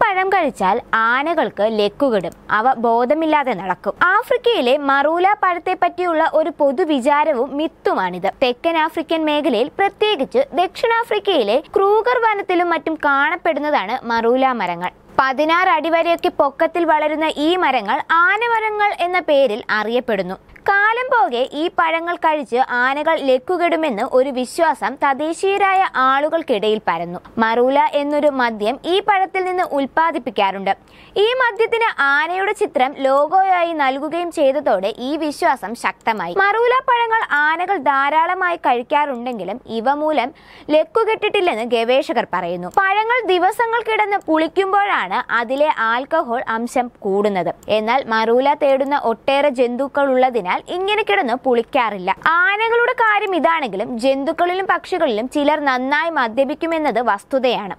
പഴം കഴിച്ചാൽ ആനകൾക്ക് ലക്കുകെടും അവ ബോധമില്ലാതെ നടക്കും ആഫ്രിക്കയിലെ മറൂല പഴത്തെ പറ്റിയുള്ള ഒരു പൊതുവിചാരവും മിത്തുമാണിത് തെക്കൻ ആഫ്രിക്കൻ മേഖലയിൽ പ്രത്യേകിച്ച് ദക്ഷിണാഫ്രിക്കയിലെ ക്രൂഗർ വനത്തിലും മറ്റും കാണപ്പെടുന്നതാണ് മറൂല മരങ്ങൾ പതിനാറ് അടി വരെയൊക്കെ പൊക്കത്തിൽ വളരുന്ന ഈ മരങ്ങൾ ആനമരങ്ങൾ എന്ന പേരിൽ അറിയപ്പെടുന്നു കാലം പോകെ ഈ പഴങ്ങൾ കഴിച്ച് ആനകൾ ലക്കുകെടുമെന്ന് ഒരു വിശ്വാസം തദ്ദേശീയരായ ആളുകൾക്കിടയിൽ പരന്നു മറൂല എന്നൊരു മദ്യം ഈ പഴത്തിൽ നിന്ന് ഉൽപ്പാദിപ്പിക്കാറുണ്ട് ഈ മദ്യത്തിന് ആനയുടെ ചിത്രം ലോഗോയായി നൽകുകയും ചെയ്തതോടെ ഈ വിശ്വാസം ശക്തമായി മറൂല പഴങ്ങൾ ആനകൾ ധാരാളമായി കഴിക്കാറുണ്ടെങ്കിലും ഇവ മൂലം ലക്കുകെട്ടിട്ടില്ലെന്ന് ഗവേഷകർ പറയുന്നു പഴങ്ങൾ ദിവസങ്ങൾ കിടന്ന് പുളിക്കുമ്പോഴാണ് അതിലെ ആൽക്കഹോൾ അംശം കൂടുന്നത് എന്നാൽ മറൂല തേടുന്ന ഒട്ടേറെ ജന്തുക്കൾ ഉള്ളതിനാൽ ഇങ്ങനെ കിടന്ന് പുളിക്കാറില്ല ആനകളുടെ കാര്യം ഇതാണെങ്കിലും ജന്തുക്കളിലും പക്ഷികളിലും ചിലർ നന്നായി മദ്യപിക്കുമെന്നത് വസ്തുതയാണ്